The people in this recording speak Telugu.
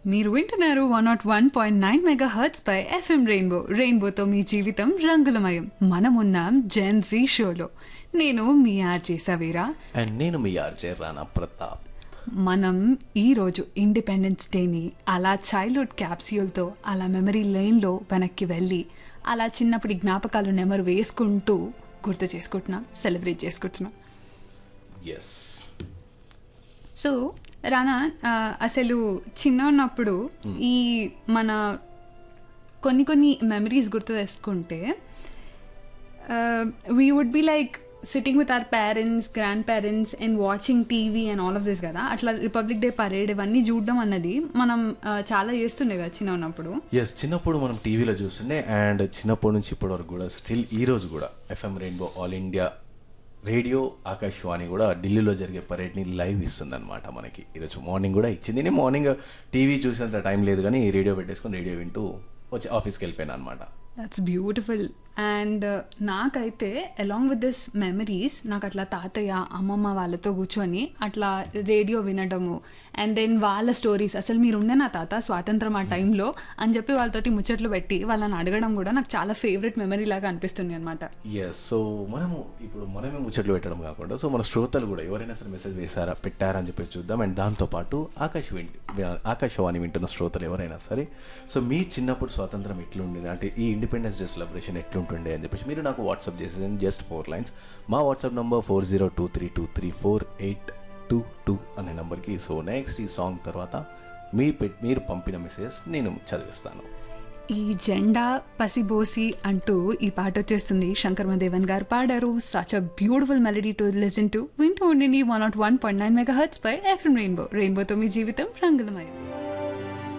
మీరు వింటున్నారు one naught one point nine megahertz పై ఎఫ్ఎం రెయిన్బో రెయిన్బోతో మీ జీవితం రంగులమయం మనమున్నాం జెన్ జీ షోలో నేను మీ ఆర్జే సవీరా అండ్ నేను మీ ఆర్జే రానా ప్రతాప్ మనం ఈరోజు ఇండిపెండెన్స్ డేని అలా చైల్డ్హుడ్ క్యాప్స్యూల్తో అలా మెమరీ లైన్లో వెనక్కి వెళ్ళి అలా చిన్నప్పటి జ్ఞాపకాలు నెమరు వేసుకుంటూ గుర్తు చేసుకుంటున్నాం సెలబ్రేట్ చేసుకుంటున్నాం ఎస్ సో రానా ఆ, అసలు చిన్న ఉన్నప్పుడు ఈ మన కొన్ని కొన్ని మెమరీస్ గుర్తు తెచ్చుకుంటే we would be like sitting with our parents grandparents and watching TV and all of this కదా అట్లా రిపబ్లిక్ డే పరేడ్ ఇవన్నీ చూడడం అన్నది మనం ఆ, చాలా చేస్తుండే కదా చిన్న ఉన్నప్పుడు ఎస్ చిన్నప్పుడు మనం టీవీలో చూస్తుండే అండ్ చిన్నప్పటి నుంచి ఇప్పటి వరకు కూడా స్టిల్ ఈ రోజు కూడా FM rainbow All India Radio Akashvani కూడా ఢిల్లీలో జరిగే పరేడ్ని లైవ్ ఇస్తుంది అనమాట మనకి ఈరోజు మార్నింగ్ కూడా ఇచ్చింది నేను మార్నింగ్ టీవీ చూసేంత టైం లేదు కానీ రేడియో పెట్టేసుకొని రేడియో వింటూ వచ్చి ఆఫీస్కి వెళ్ళిపోయాను అనమాట దట్స్ బ్యూటిఫుల్ అండ్ నాకైతే అలాంగ్ విత్ దిస్ మెమరీస్ నాకు అట్లా తాతయ్య అమ్మమ్మ వాళ్ళతో కూర్చొని అట్లా రేడియో వినడము అండ్ దెన్ వాళ్ళ స్టోరీస్ అసలు మీరు ఉండే నా తాత స్వాతంత్రం ఆ టైంలో అని చెప్పి వాళ్ళతోటి ముచ్చట్లు పెట్టి వాళ్ళని అడగడం కూడా నాకు చాలా ఫేవరెట్ మెమరీ లాగా అనిపిస్తుంది అనమాట ఎస్ సో మనము ఇప్పుడు మనమే ముచ్చట్లు పెట్టడం కాకుండా సో మన శ్రోతలు కూడా ఎవరైనా సరే మెసేజ్ వేశారా పెట్టారా అని చెప్పి చూద్దాం అండ్ దాంతోపాటు ఆకాశవాణి ఆకాశవాణి వింటున్న శ్రోతలు ఎవరైనా సరే సో మీ చిన్నప్పుడు స్వాతంత్రం ఎట్లుండేది అంటే ఈ ఇండిపెండెన్స్ డే సెలబ్రేషన్ ఎట్లుంటుండే అని చెప్పేసి మీరు నాకు వాట్సాప్ చేసేది జస్ట్ ఫోర్ లైన్స్ మా WhatsApp number four zero two three two three four eight two two అనే నెంబర్కి సో నెక్స్ట్ ఈ సాంగ్ తర్వాత మీ పెట్ మీరు పంపిన మెసేజ్ నేను చదివిస్తాను ఈ జెండా పసిబోసి అంటూ ఈ పాట వచ్చేస్తుంది శంకర్ మదేవన్ గారు పాడారు such a beautiful melody to listen to వింటూ ఉండండి one naught one point nine megahertz పై ఎఫ్ఎం రెయిన్బో రెయిన్బోతో మీ జీవితం రంగులమయం